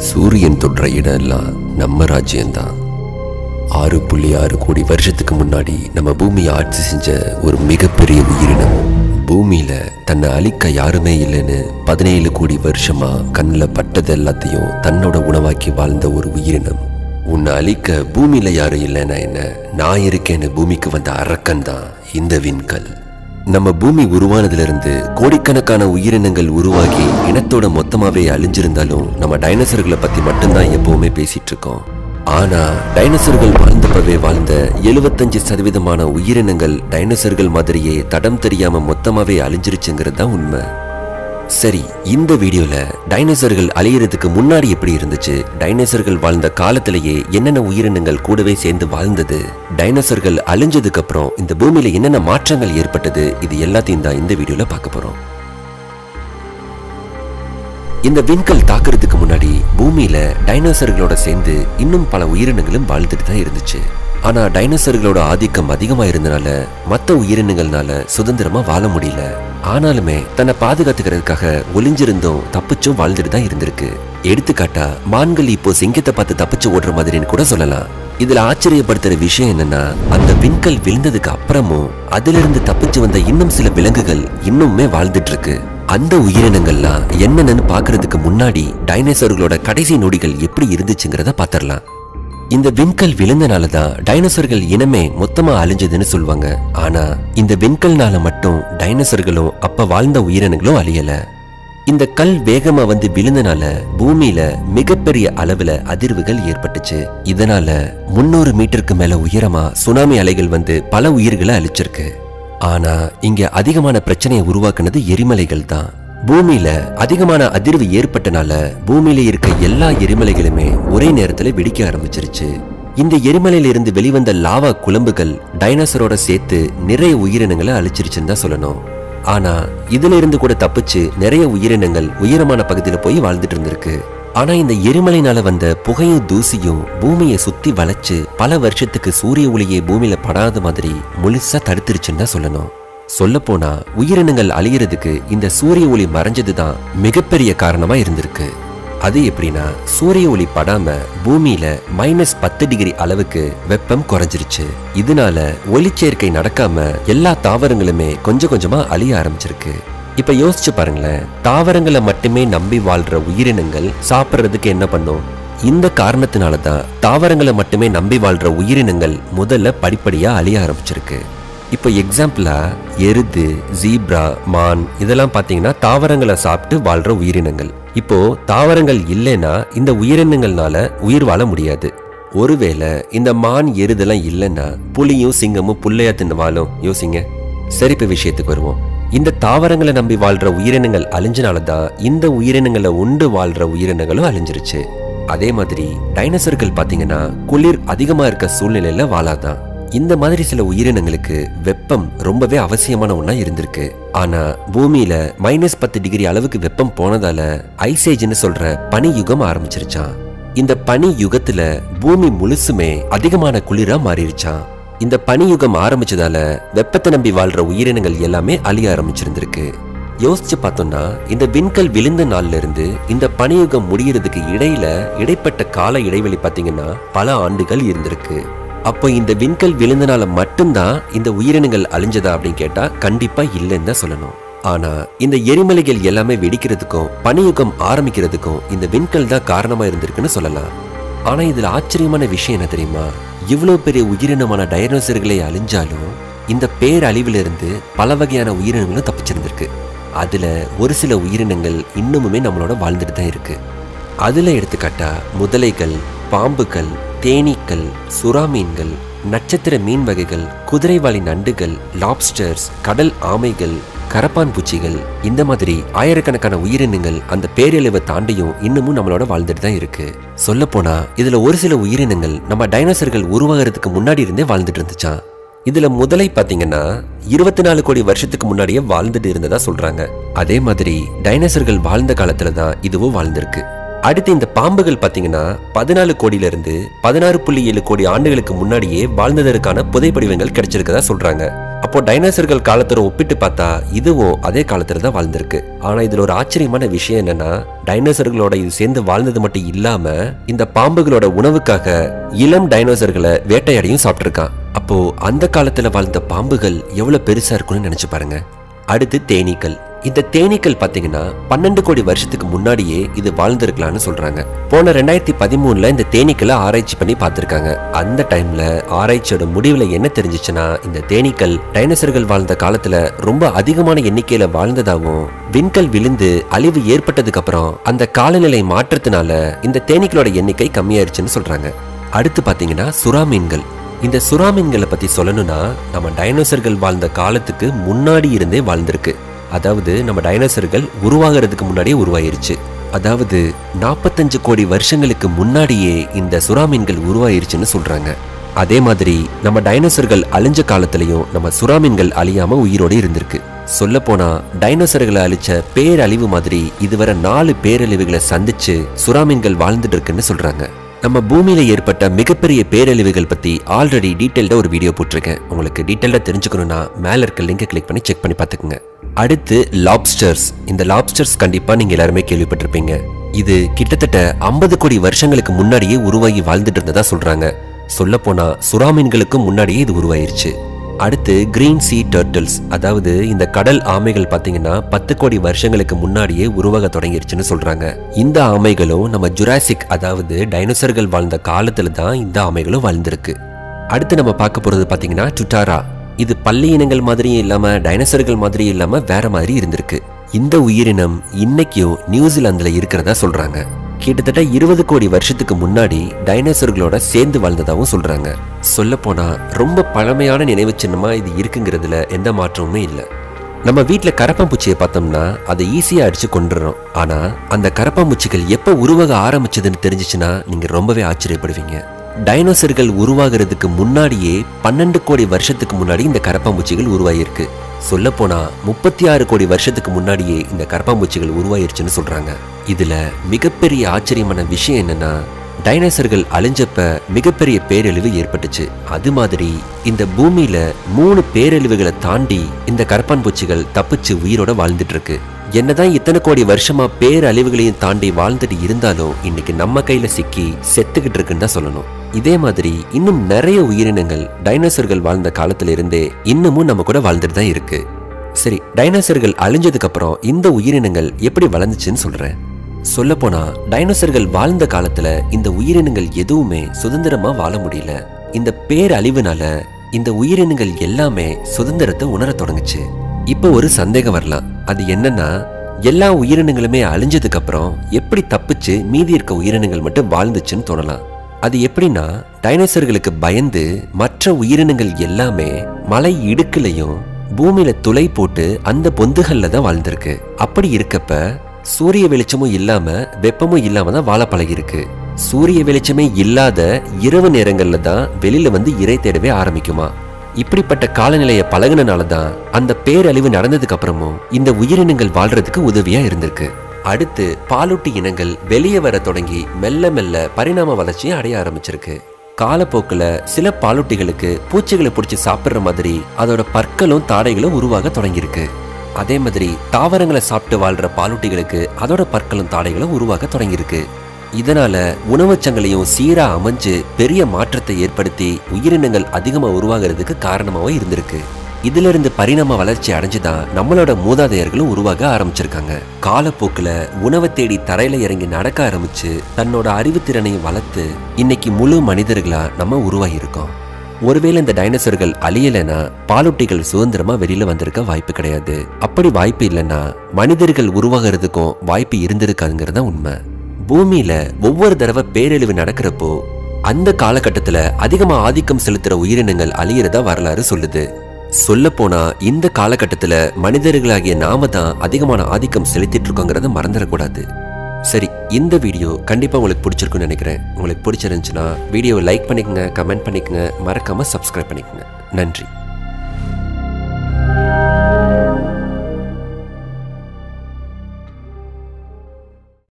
சூரியன் தொடுற இடம் எல்லாம் நம்ம ராஜ்யம்தான் ஆறு புள்ளி ஆறு கோடி வருஷத்துக்கு முன்னாடி நம்ம பூமியை ஆட்சி செஞ்ச ஒரு மிகப்பெரிய உயிரினம் பூமியில தன்னை அழிக்க யாருமே இல்லைன்னு பதினேழு கோடி வருஷமா கண்ணில் பட்டது எல்லாத்தையும் தன்னோட உணவாக்கி வாழ்ந்த ஒரு உயிரினம் உன்னை அழிக்க பூமியில யாரும் இல்லைன்னா என்ன நான் இருக்கேன்னு பூமிக்கு வந்த அரக்கன் தான் இந்த விண்கல் நம்ம பூமி உருவானதுல இருந்து கோடிக்கணக்கான உயிரினங்கள் உருவாகி இனத்தோட மொத்தமாவே அழிஞ்சிருந்தாலும் நம்ம டைனோசர்களை பத்தி மட்டும்தான் எப்பவுமே பேசிட்டு இருக்கோம் ஆனா டைனோசர்கள் வாழ்ந்தப்பவே வாழ்ந்த எழுபத்தஞ்சு சதவீதமான உயிரினங்கள் டைனோசர்கள் மாதிரியே தடம் தெரியாம மொத்தமாவே அழிஞ்சிருச்சுங்கிறது தான் உண்மை சரி இந்த வீடியோல டைனோசர்கள் அழியறதுக்கு முன்னாடி எப்படி இருந்துச்சு டைனோசர்கள் வாழ்ந்த காலத்திலேயே என்னென்ன உயிரினங்கள் கூடவே சேர்ந்து வாழ்ந்தது டைனோசர்கள் அழிஞ்சதுக்கு அப்புறம் இந்த பூமியில என்னென்ன மாற்றங்கள் ஏற்பட்டது இது எல்லாத்தையும் தான் இந்த வீடியோல பார்க்க போறோம் இந்த விண்கல் தாக்குறதுக்கு முன்னாடி பூமியில டைனோசர்களோட சேர்ந்து இன்னும் பல உயிரினங்களும் வாழ்ந்துட்டு தான் இருந்துச்சு ஆனா டைனோசர்களோட ஆதிக்கம் அதிகமா இருந்தனால மத்த உயிரினங்கள்னால சுதந்திரமா வாழ முடியல ஆனாலுமே தன்னை பாதுகாத்துக்கிறதுக்காக ஒளிஞ்சிருந்தும் தப்பிச்சும் வாழ்ந்துட்டு தான் இருந்திருக்கு எடுத்துக்காட்டா மான்கள் இப்போ சிங்கத்தை பார்த்து தப்பிச்சு ஓடுற மாதிரின்னு கூட சொல்லலாம் இதுல ஆச்சரியப்படுத்துற விஷயம் என்னன்னா அந்த விண்கல் விழுந்ததுக்கு அப்புறமும் அதிலிருந்து தப்பிச்சு வந்த இன்னும் சில விலங்குகள் இன்னுமே வாழ்ந்துட்டு இருக்கு அந்த உயிரினங்கள்லாம் என்னென்னு பார்க்கறதுக்கு முன்னாடி டைனோசர்களோட கடைசி நொடிகள் எப்படி இருந்துச்சுங்கிறத பார்த்துடலாம் இந்த விண்கல் விழுந்தனால தான் டைனோசர்கள் இனமே மொத்தமா அழிஞ்சதுன்னு சொல்லுவாங்க ஆனா இந்த விண்கல்னால மட்டும் டைனோசர்களும் அப்ப வாழ்ந்த உயிரினங்களும் அழியல இந்த கல் வேகமா வந்து விழுந்தனால பூமியில மிகப்பெரிய அளவுல அதிர்வுகள் ஏற்பட்டுச்சு இதனால முன்னூறு மீட்டருக்கு மேல உயரமா சுனாமி அலைகள் வந்து பல உயிர்களை அழிச்சிருக்கு ஆனா இங்க அதிகமான பிரச்சனையை உருவாக்குனது எரிமலைகள் தான் பூமியில அதிகமான அதிர்வு ஏற்பட்டனால பூமியில இருக்க எல்லா எரிமலைகளுமே ஒரே நேரத்துல வெடிக்க ஆரம்பிச்சிருச்சு இந்த எரிமலையில இருந்து வெளிவந்த லாவா குழம்புகள் டைனோசரோட சேர்த்து நிறைய உயிரினங்களை அழிச்சிருச்சுன்னு தான் சொல்லணும் ஆனா இதுல இருந்து கூட தப்பிச்சு நிறைய உயிரினங்கள் உயரமான பகுதியில போய் வாழ்ந்துட்டு இருந்திருக்கு ஆனா இந்த எரிமலைனால வந்த புகையும் தூசியும் பூமியை சுத்தி வளைச்சு பல வருஷத்துக்கு சூரிய ஒளியே பூமியில படாத மாதிரி முழுசா தடுத்துருச்சுன்னு தான் சொல்லணும் சொல்ல போனா உயிரினங்கள் அழியறதுக்கு இந்த சூரிய ஒளி மறைஞ்சதுதான் மிகப்பெரிய காரணமா இருந்திருக்கு அது எப்படின்னா சூரிய ஒளி படாம பூமியில மைனஸ் பத்து டிகிரி அளவுக்கு வெப்பம் குறைஞ்சிருச்சு இதனால ஒளிச்சேர்க்கை நடக்காம எல்லா தாவரங்களுமே கொஞ்சம் கொஞ்சமா அழிய ஆரம்பிச்சிருக்கு இப்ப யோசிச்சு பாருங்களேன் தாவரங்களை மட்டுமே நம்பி வாழ்ற உயிரினங்கள் சாப்பிட்றதுக்கு என்ன பண்ணும் இந்த காரணத்தினால தான் தாவரங்களை மட்டுமே நம்பி வாழ்ற உயிரினங்கள் முதல்ல படிப்படியா அழிய ஆரம்பிச்சிருக்கு இப்போ எக்ஸாம்பிளா எருது ஜீப்ரா மான் இதெல்லாம் பார்த்தீங்கன்னா தாவரங்களை சாப்பிட்டு வாழ்ற உயிரினங்கள் இப்போ தாவரங்கள் இல்லைன்னா இந்த உயிரினங்கள்னால உயிர் வாழ முடியாது ஒருவேளை இந்த மான் எருதெல்லாம் இல்லைன்னா புலியும் சிங்கமும் புள்ளையா தின்னு வாழும் யோசிங்க சரி இப்ப விஷயத்துக்கு வருவோம் இந்த தாவரங்களை நம்பி வாழ்ற உயிரினங்கள் அழிஞ்சனால தான் இந்த உயிரினங்களை உண்டு வாழ்ற உயிரினங்களும் அழிஞ்சிருச்சு அதே மாதிரி டைனோசர்கள் பாத்தீங்கன்னா குளிர் அதிகமா இருக்க சூழ்நிலையில வாழாதான் இந்த மாதிரி சில உயிரினங்களுக்கு வெப்பம் ரொம்பவே அவசியமான ஒண்ணா இருந்திருக்கு ஆனா பூமியில மைனஸ் பத்து டிகிரி அளவுக்கு வெப்பம் போனதால ஐசேஜ்னு சொல்ற பனி யுகம் ஆரம்பிச்சிருச்சான் இந்த பனி யுகத்துல பூமி முழுசுமே அதிகமான குளிரா மாறிடுச்சான் இந்த பனி யுகம் ஆரம்பிச்சதால வெப்பத்தை நம்பி வாழ்ற உயிரினங்கள் எல்லாமே அழிய ஆரம்பிச்சிருந்திருக்கு யோசிச்சு பார்த்தோம்னா இந்த விண்கல் விழுந்த நாள்ல இருந்து இந்த பனியுகம் முடியறதுக்கு இடையில இடைப்பட்ட கால இடைவெளி பார்த்தீங்கன்னா பல ஆண்டுகள் இருந்திருக்கு அப்போ இந்த விண்கல் விழுந்தனால மட்டும்தான் இந்த உயிரினங்கள் அழிஞ்சதா அப்படின்னு கேட்டா கண்டிப்பா இல்லைன்னு தான் சொல்லணும் ஆனா இந்த எரிமலைகள் எல்லாமே வெடிக்கிறதுக்கும் பனியுகம் ஆரம்பிக்கிறதுக்கும் இந்த விண்கல் தான் காரணமா இருந்திருக்குன்னு சொல்லலாம் ஆனா இதுல ஆச்சரியமான விஷயம் என்ன தெரியுமா இவ்வளவு பெரிய உயிரினமான டைனோசர்களை அழிஞ்சாலும் இந்த பேரழிவுல இருந்து பல வகையான உயிரினங்களும் தப்பிச்சிருந்திருக்கு அதுல ஒரு சில உயிரினங்கள் இன்னுமுமே நம்மளோட வாழ்ந்துட்டு தான் இருக்கு அதுல எடுத்துக்காட்டா முதலைகள் பாம்புகள் தேனீக்கள் சுறா மீன்கள் நட்சத்திர மீன் வகைகள் குதிரைவாலி நண்டுகள் லாப்ஸ்டர்ஸ் கடல் ஆமைகள் கரப்பான் பூச்சிகள் இந்த மாதிரி ஆயிரக்கணக்கான உயிரினங்கள் அந்த பேரழிவை தாண்டியும் இன்னமும் நம்மளோட வாழ்ந்துட்டு தான் இருக்கு சொல்ல போனா இதுல ஒரு சில உயிரினங்கள் நம்ம டைனோசர்கள் உருவாகிறதுக்கு முன்னாடி இருந்தே வாழ்ந்துட்டு இருந்துச்சான் இதுல முதலை பாத்தீங்கன்னா இருபத்தி நாலு கோடி வருஷத்துக்கு முன்னாடியே வாழ்ந்துட்டு இருந்ததா சொல்றாங்க அதே மாதிரி டைனோசர்கள் வாழ்ந்த காலத்துல தான் இதுவும் வாழ்ந்திருக்கு அடுத்து இந்த பாம்புகள் பாத்தீங்கன்னா பதினாலு கோடியில இருந்து பதினாறு புள்ளி ஏழு கோடி ஆண்டுகளுக்கு முன்னாடியே வாழ்ந்ததற்கான புதைப்படிவங்கள் கிடைச்சிருக்கதா சொல்றாங்க அப்போ டைனோசர்கள் காலத்தோட ஒப்பிட்டு பார்த்தா இதுவும் அதே காலத்துல தான் வாழ்ந்திருக்கு ஆனா இதுல ஒரு ஆச்சரியமான விஷயம் என்னன்னா டைனோசர்களோட இது சேர்ந்து வாழ்ந்தது மட்டும் இல்லாம இந்த பாம்புகளோட உணவுக்காக இளம் டைனோசர்களை வேட்டையாடியும் சாப்பிட்டிருக்கான் அப்போ அந்த காலத்துல வாழ்ந்த பாம்புகள் எவ்வளவு பெருசா இருக்கும்னு நினைச்சு பாருங்க அடுத்து தேனீக்கள் இந்த தேனீக்கள் பாத்தீங்கன்னா பன்னெண்டு கோடி வருஷத்துக்கு முன்னாடியே இது வாழ்ந்திருக்கலாம்னு சொல்றாங்க போன ரெண்டாயிரத்தி பதிமூணுல இந்த தேனீக்களை ஆராய்ச்சி பண்ணி பார்த்திருக்காங்க அந்த டைம்ல ஆராய்ச்சியோட முடிவுல என்ன தெரிஞ்சுச்சுன்னா இந்த தேனீக்கள் டைனோசர்கள் வாழ்ந்த காலத்துல ரொம்ப அதிகமான எண்ணிக்கையில வாழ்ந்ததாகவும் விண்கல் விழுந்து அழிவு ஏற்பட்டதுக்கு அப்புறம் அந்த காலநிலை மாற்றத்தினால இந்த தேனீக்களோட எண்ணிக்கை கம்மியாயிருச்சுன்னு சொல்றாங்க அடுத்து பாத்தீங்கன்னா சுறா மீன்கள் இந்த சுறா மீன்களை பத்தி சொல்லணும்னா நம்ம டைனோசர்கள் வாழ்ந்த காலத்துக்கு முன்னாடி இருந்தே வாழ்ந்திருக்கு அதாவது நம்ம டைனோசர்கள் உருவாகிறதுக்கு முன்னாடியே உருவாயிருச்சு அதாவது நாற்பத்தஞ்சு கோடி வருஷங்களுக்கு முன்னாடியே இந்த சுறா மீன்கள் உருவாயிருச்சுன்னு சொல்றாங்க அதே மாதிரி நம்ம டைனோசர்கள் அழிஞ்ச காலத்திலையும் நம்ம சுறா மீன்கள் அழியாம உயிரோடு இருந்திருக்கு சொல்ல போனா டைனோசர்களை அழிச்ச பேரழிவு மாதிரி இதுவரை நாலு பேரழிவுகளை சந்திச்சு சுறா மீன்கள் வாழ்ந்துட்டு இருக்குன்னு சொல்றாங்க நம்ம பூமியில ஏற்பட்ட மிகப்பெரிய பேரழிவுகள் பத்தி ஆல்ரெடி டீட்டெயில்டா ஒரு வீடியோ போட்டிருக்கேன் உங்களுக்கு டீட்டெயில்டா தெரிஞ்சுக்கணும்னா மேல இருக்க லிங்கை கிளிக் பண்ணி செக் பண்ணி பார்த்துக்குங்க அடுத்து லாப்ஸ்டர்ஸ் இந்த லாப்ஸ்டர்ஸ் கண்டிப்பா நீங்க எல்லாருமே கேள்விப்பட்டிருப்பீங்க இது கிட்டத்தட்ட ஐம்பது கோடி வருஷங்களுக்கு முன்னாடியே உருவாகி வாழ்ந்துட்டு இருந்ததா சொல்றாங்க சொல்ல போனா சுறா மீன்களுக்கும் முன்னாடியே இது உருவாயிருச்சு அடுத்து கிரீன் சீ டர்ட்டில்ஸ் அதாவது இந்த கடல் ஆமைகள் பாத்தீங்கன்னா பத்து கோடி வருஷங்களுக்கு முன்னாடியே உருவாக தொடங்கிருச்சுன்னு சொல்றாங்க இந்த ஆமைகளும் நம்ம ஜுராசிக் அதாவது டைனோசர்கள் வாழ்ந்த காலத்துல தான் இந்த ஆமைகளும் வாழ்ந்திருக்கு அடுத்து நம்ம பார்க்க போறது பாத்தீங்கன்னா டுட்டாரா இது பள்ளி இனங்கள் மாதிரியும் இல்லாம டைனோசர்கள் மாதிரியும் இல்லாம வேற மாதிரி இருந்திருக்கு இந்த உயிரினம் இன்னைக்கும் நியூசிலாந்துல இருக்கிறதா சொல்றாங்க கிட்டத்தட்ட இருபது கோடி வருஷத்துக்கு முன்னாடி டைனோசர்களோட சேர்ந்து வாழ்ந்ததாகவும் சொல்றாங்க சொல்ல போனா ரொம்ப பழமையான நினைவு சின்னமா இது இருக்குங்கிறதுல எந்த மாற்றமுமே இல்லை நம்ம வீட்ல கரப்பாம்பூச்சியை பார்த்தோம்னா அதை ஈஸியா அடிச்சு கொண்டுறோம் ஆனா அந்த கரப்பாம்பூச்சிகள் எப்ப உருவாக ஆரம்பிச்சதுன்னு தெரிஞ்சுச்சுன்னா நீங்க ரொம்பவே ஆச்சரியப்படுவீங்க டைனோசர்கள் உருவாகிறதுக்கு முன்னாடியே பன்னெண்டு கோடி வருஷத்துக்கு முன்னாடி இந்த கரப்பாம்பூச்சிகள் உருவாகியிருக்கு சொல்ல போனா முப்பத்தி ஆறு கோடி வருஷத்துக்கு முன்னாடியே இந்த கரப்பாம்பூச்சிகள் உருவாயிருச்சுன்னு சொல்றாங்க இதுல மிகப்பெரிய ஆச்சரியமான விஷயம் என்னன்னா டைனோசர்கள் அழிஞ்சப்ப மிகப்பெரிய பேரழிவு ஏற்பட்டுச்சு அது மாதிரி இந்த பூமியில மூணு பேரழிவுகளை தாண்டி இந்த கரப்பான் பூச்சிகள் தப்பிச்சு உயிரோட வாழ்ந்துட்டு இருக்கு என்னதான் இத்தனை கோடி வருஷமா பேரழிவுகளையும் தாண்டி வாழ்ந்துட்டு இருந்தாலும் இன்னைக்கு நம்ம கையில சிக்கி செத்துக்கிட்டு இருக்குன்னு தான் சொல்லணும் இதே மாதிரி இன்னும் நிறைய உயிரினங்கள் டைனோசர்கள் வாழ்ந்த காலத்துல இருந்தே இன்னமும் நம்ம கூட வாழ்ந்துட்டு தான் இருக்கு சரி டைனோசர்கள் அழிஞ்சதுக்கு அப்புறம் இந்த உயிரினங்கள் எப்படி வளர்ந்துச்சுன்னு சொல்றேன் சொல்ல போனா டைனோசர்கள் வாழ்ந்த காலத்துல இந்த உயிரினங்கள் எதுவுமே சுதந்திரமா வாழ முடியல இந்த பேரழிவுனால இந்த உயிரினங்கள் எல்லாமே சுதந்திரத்தை உணர தொடங்குச்சு இப்போ ஒரு சந்தேகம் வரலாம் அது என்னன்னா எல்லா உயிரினங்களுமே அழிஞ்சதுக்கு அப்புறம் எப்படி தப்பிச்சு மீதி இருக்க உயிரினங்கள் மட்டும் வாழ்ந்துச்சுன்னு தோணலாம் அது எப்படின்னா டைனோசர்களுக்கு பயந்து மற்ற உயிரினங்கள் எல்லாமே மலை இடுக்குலையும் பூமியில துளை போட்டு அந்த பொந்துகள்ல தான் வாழ்ந்திருக்கு அப்படி இருக்கப்ப சூரிய வெளிச்சமும் இல்லாம வெப்பமும் இல்லாம தான் வாழ பழகிருக்கு சூரிய வெளிச்சமே இல்லாத இரவு நேரங்கள்ல தான் வெளியில வந்து இறை தேடவே ஆரம்பிக்குமா இப்படிப்பட்ட காலநிலையை பழகுனனால தான் அந்த பேரழிவு நடந்ததுக்கு அப்புறமும் இந்த உயிரினங்கள் வாழ்றதுக்கு உதவியா இருந்திருக்கு அடுத்து பாலூட்டி இனங்கள் வெளியே வர தொடங்கி மெல்ல மெல்ல பரிணாம வளர்ச்சியை அடைய ஆரம்பிச்சிருக்கு காலப்போக்குல சில பாலூட்டிகளுக்கு பூச்சிகளை பிடிச்சி சாப்பிடுற மாதிரி அதோட பற்களும் தாடைகளும் உருவாக தொடங்கியிருக்கு அதே மாதிரி தாவரங்களை சாப்பிட்டு வாழ்ற பாலூட்டிகளுக்கு அதோட பற்களும் தாடைகளும் உருவாக தொடங்கியிருக்கு இதனால உணவுச் சங்கிலியும் சீரா அமைஞ்சு பெரிய மாற்றத்தை ஏற்படுத்தி உயிரினங்கள் அதிகமா உருவாகிறதுக்கு காரணமாவும் இருந்திருக்கு இதுல இருந்து பரிணாம வளர்ச்சி அடைஞ்சுதான் நம்மளோட மூதாதையர்களும் உருவாக ஆரம்பிச்சிருக்காங்க காலப்போக்குல உணவை தேடி தரையில இறங்கி நடக்க ஆரம்பிச்சு தன்னோட அறிவுத்திறனையும் வளர்த்து இன்னைக்கு முழு மனிதர்களா நம்ம உருவாகி இருக்கோம் ஒருவேளை இந்த டைனோசர்கள் அழியலைன்னா பாலூட்டிகள் சுதந்திரமா வெளியில வந்திருக்க வாய்ப்பு கிடையாது அப்படி வாய்ப்பு இல்லைன்னா மனிதர்கள் உருவாகிறதுக்கும் வாய்ப்பு இருந்திருக்காதுங்கிறது தான் உண்மை பூமியில ஒவ்வொரு தடவை பேரழிவு நடக்கிறப்போ அந்த காலகட்டத்துல அதிகமா ஆதிக்கம் செலுத்துற உயிரினங்கள் அழியறதா வரலாறு சொல்லுது சொல்ல போனா இந்த காலகட்டத்துல மனிதர்களாகிய நாம தான் அதிகமான ஆதிக்கம் செலுத்திட்டு இருக்கோங்கிறத மறந்துடக்கூடாது சரி இந்த வீடியோ கண்டிப்பா உங்களுக்கு பிடிச்சிருக்கும்னு நினைக்கிறேன் உங்களுக்கு பிடிச்சிருந்துச்சுன்னா வீடியோவை லைக் பண்ணிக்கங்க கமெண்ட் பண்ணிக்கங்க மறக்காம சப்ஸ்கிரைப் பண்ணிக்கங்க நன்றி